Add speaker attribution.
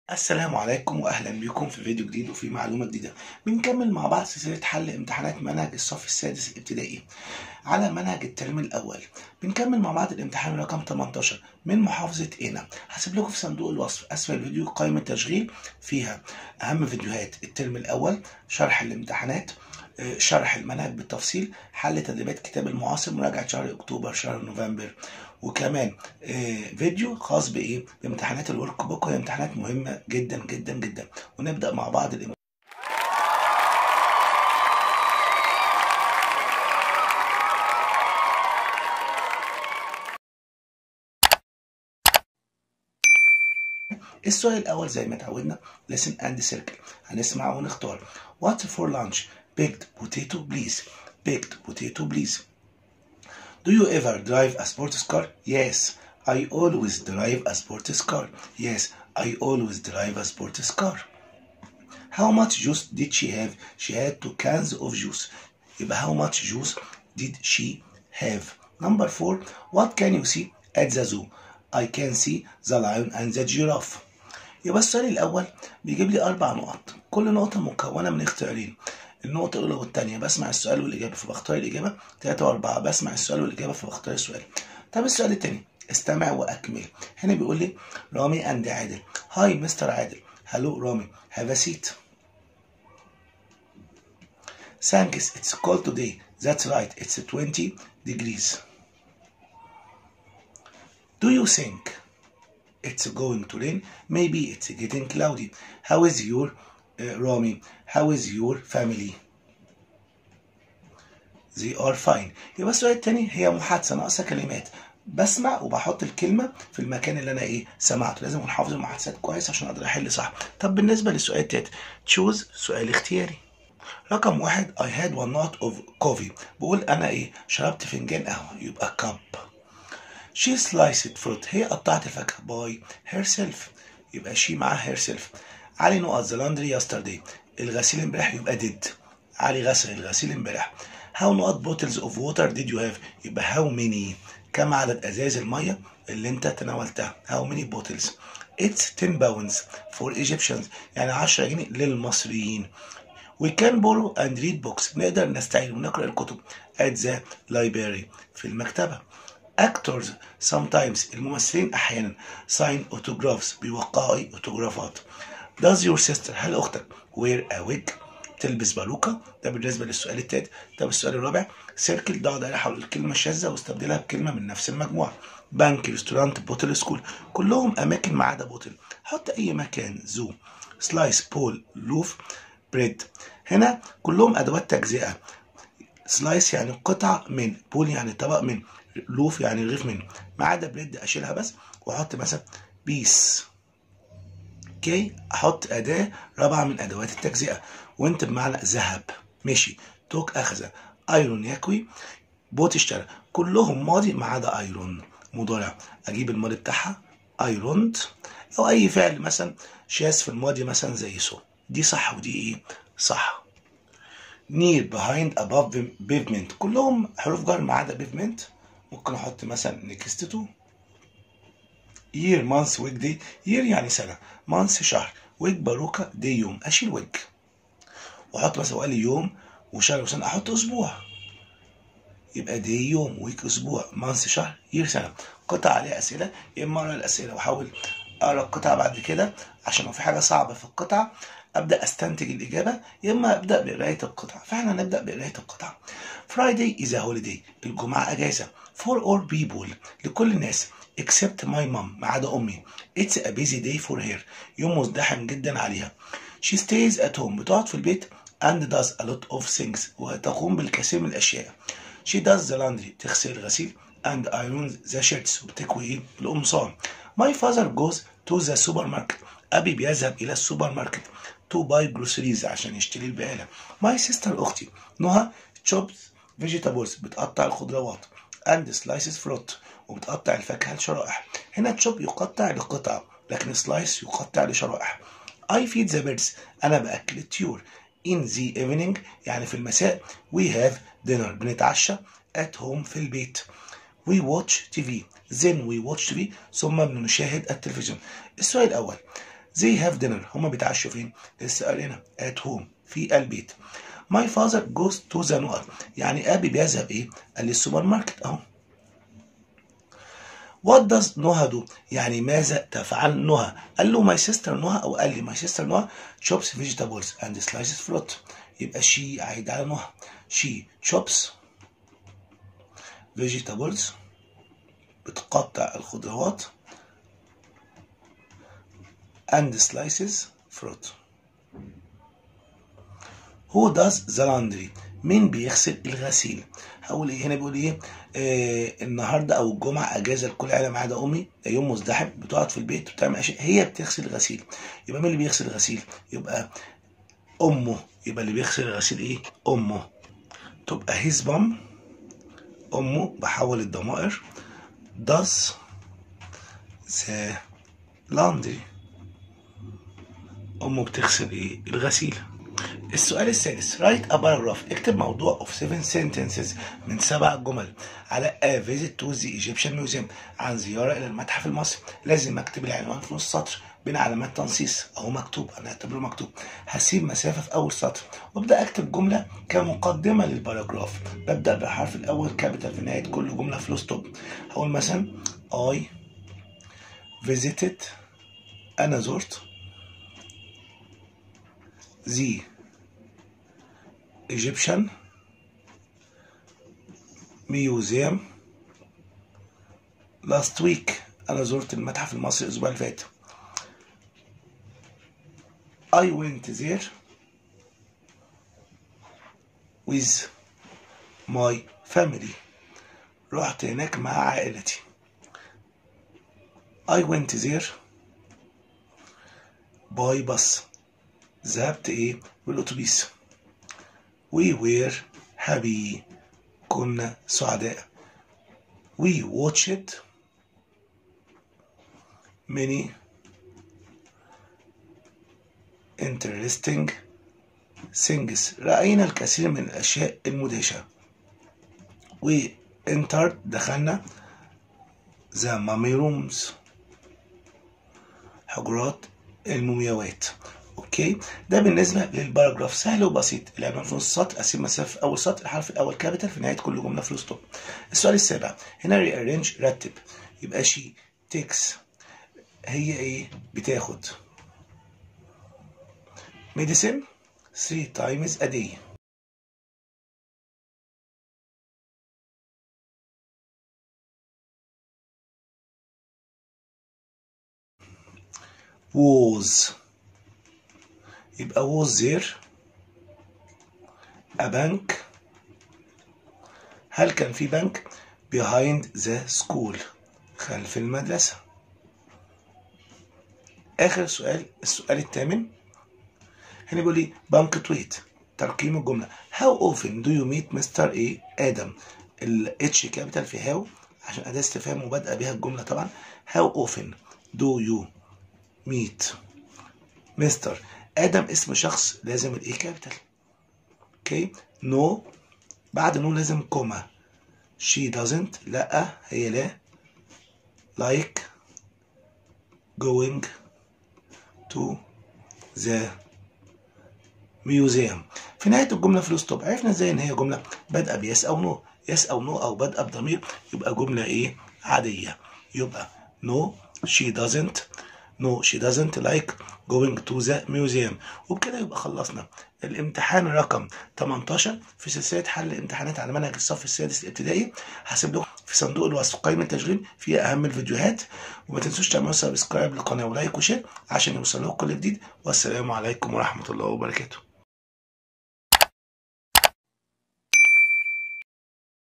Speaker 1: السلام عليكم واهلا بكم في فيديو جديد وفي معلومه جديده بنكمل مع بعض سلسله حل امتحانات منهج الصف السادس الابتدائي على منهج الترم الاول بنكمل مع بعض الامتحان رقم 18 من محافظه قنا هسيب لكم في صندوق الوصف اسفل الفيديو قائمه تشغيل فيها اهم فيديوهات الترم الاول شرح الامتحانات آه، شرح المنهج بالتفصيل حل تدريبات كتاب المعاصر مراجعه شهر اكتوبر شهر نوفمبر وكمان آه، فيديو خاص بايه بامتحانات الورك بوك وهي امتحانات مهمه جدا جدا جدا ونبدا مع بعض الامتحان السؤال الأول زي ما اتعودنا listen and circle هنسمع ونختار What for lunch? Baked potato please Baked potato please Do you ever drive a sports car? Yes, I always drive a sports car. Yes, I always drive a sports car. How much juice did she have? She had two cans of juice. يبقى how much juice did she have? Number four, what can you see at the zoo? I can see the lion and the giraffe. يبقى السؤال الأول بيجيب لي أربع نقط كل نقطة مكونة من اختيارين النقطة الأولى والثانية بسمع السؤال والإجابة فبختار الإجابة ثلاثة وأربعة بسمع السؤال والإجابة فبختار السؤال طب السؤال الثاني استمع وأكمل هنا بيقول لي رامي أند عادل هاي مستر عادل هلو رامي هاف a seat Thanks it's cold today that's right it's 20 degrees Do you think it's going to rain? Maybe it's getting cloudy. How is your uh, Rami? How is your family? They are fine. يبقى السؤال التاني هي محادثة ناقصة كلمات بسمع وبحط الكلمة في المكان اللي أنا إيه سمعته لازم أكون حافظ المحادثات كويس عشان أقدر أحل صح طب بالنسبة للسؤال التالت تشوز سؤال اختياري رقم واحد I had one knot of coffee بقول أنا إيه شربت فنجان قهوة يبقى cup She sliced fruit هي قطعت الفاكهة by herself يبقى she معاها herself علي نقط the laundry yesterday الغسيل امبارح يبقى did علي غسل الغسيل امبارح how نقط bottles of water did you have يبقى how many كم عدد ازاز المية اللي انت تناولتها how many bottles it's 10 pounds for Egyptians يعني 10 جنيه للمصريين We can borrow and read books نقدر نستعين ونقرأ الكتب at the library في المكتبة actors sometimes الممثلين أحيانا sign autographs بيوقعوا إيه؟ أوتوغرافات does your sister هل أختك wear a wig تلبس باروكة ده بالنسبة للسؤال التالت طب السؤال الرابع سيركل ضع دائرة حول الكلمة الشاذة واستبدلها بكلمة من نفس المجموعة بنك ريستورانت بوتل سكول كلهم أماكن ما عدا بوتل حط أي مكان زو سلايس بول لوف بريد هنا كلهم أدوات تجزئة سلايس يعني قطعة من بول يعني طبق من لوف يعني رغيف منه ما عدا بريد اشيلها بس واحط مثلا بيس اوكي احط اداه رابعه من ادوات التجزئه وانت بمعنى ذهب ماشي توك اخذ ايرون يكوي بوت اشترى كلهم ماضي ما عدا ايرون مضارع اجيب الماضي بتاعها ايروند او اي فعل مثلا شاذ في الماضي مثلا زي سو دي صح ودي ايه صح near behind above pavement كلهم حروف جر ما عدا pavement ممكن احط مثلا next to year month week day year يعني سنة month شهر week باروكة day يوم اشيل week واحط مثلا وقال لي يوم وشهر وسنة احط اسبوع يبقى day يوم week اسبوع month شهر year سنة قطع عليها اسئلة يا اما اقرا الاسئلة واحاول اقرا القطعة بعد كده عشان لو في حاجة صعبة في القطعة ابدا استنتج الاجابه يا اما ابدا بقرايه القطعه فاحنا نبدا بقرايه القطعه Friday is a holiday الجمعه اجازه for all people لكل الناس except my mom ما عدا امي it's a busy day for her يوم مزدحم جدا عليها she stays at home بتقعد في البيت and does a lot of things وتقوم بالكثير من الاشياء she does the laundry تغسل الغسيل and irons the shirts وبتكوي ايه القمصان my father goes to the supermarket أبي بيذهب إلى السوبر ماركت to buy groceries عشان يشتري البقالة my sister أختي نهى chops vegetables بتقطع الخضروات and slices fruit وبتقطع الفاكهة لشرائح هنا chop يقطع لقطع لكن slice يقطع لشرائح I feed the birds أنا بأكل الطيور in the evening يعني في المساء we have dinner بنتعشى at home في البيت we watch TV then we watch TV ثم بنشاهد التلفزيون السؤال الأول they have dinner هما بيتعشوا فين لسه قالنا at home في البيت my father goes to the نقط يعني ابي بيذهب ايه قال لي السوبر ماركت اهو What does نهى do؟ يعني ماذا تفعل نهى؟ قال له my sister نهى أو قال لي my sister نهى chops vegetables and slices fruit يبقى she عايد على نهى she chops vegetables بتقطع الخضروات and slices fruit Who does the laundry؟ مين بيغسل الغسيل؟ هقول ايه هنا بيقول ايه آه النهارده او الجمعه اجازه لكل عيله ما عدا امي ده يوم مزدحم بتقعد في البيت وبتعمل اشياء هي بتغسل الغسيل يبقى مين اللي بيغسل الغسيل؟ يبقى امه يبقى اللي بيغسل الغسيل ايه؟ امه تبقى his mom امه بحول الضمائر does the laundry امه بتغسل ايه؟ الغسيل السؤال السادس write a paragraph اكتب موضوع of seven sentences من سبع جمل على a visit to the Egyptian museum عن زيارة إلى المتحف المصري لازم أكتب العنوان في نص سطر بين علامات تنصيص أهو مكتوب أنا أعتبره مكتوب هسيب مسافة في أول سطر وأبدأ أكتب جملة كمقدمة للباراجراف ببدأ بالحرف الأول كابيتال في نهاية كل جملة فلوس ستوب هقول مثلا I visited أنا زرت the Egyptian Museum last week أنا زرت المتحف المصري الأسبوع اللي فات I went there with my family رحت هناك مع عائلتي I went there by bus ذهبت ايه بالاتوبيس we were happy كنا سعداء we watched many interesting things رأينا الكثير من الأشياء المدهشة we entered دخلنا the mummy rooms حجرات المومياوات اوكي ده بالنسبه للباراجراف سهل وبسيط العنوان في نص سطر اسيب مسافه في اول سطر الحرف الاول كابيتال في نهايه كل جمله فلوس ستوب السؤال السابع هنا ريارينج رتب يبقى شي تيكس هي ايه بتاخد ميديسين 3 times a day was يبقى was there a bank هل كان في بنك behind the school خلف المدرسة آخر سؤال السؤال الثامن هنا بيقول لي بنك تويت ترقيم الجملة how often do you meet Mr. A آدم ال H كابيتال في how عشان أداة استفهام وبدأ بها الجملة طبعا how often do you meet Mr. ادم اسم شخص لازم الاي كابيتال اوكي نو بعد نو لازم كوما she doesn't لا هي لا like going to the museum في نهاية الجملة فلوس ستوب عرفنا ازاي ان هي جملة بادئة بيس او نو يس او نو او بادئة بضمير يبقى جملة ايه عادية يبقى no she doesn't no she doesn't like going to the museum وبكده يبقى خلصنا الامتحان رقم 18 في سلسلة حل امتحانات على منهج الصف السادس الابتدائي هسيب لكم في صندوق الوصف قائمة التشغيل فيها أهم الفيديوهات وما تنسوش تعملوا سبسكرايب للقناة ولايك وشير عشان يوصل لكم كل جديد والسلام عليكم ورحمة الله وبركاته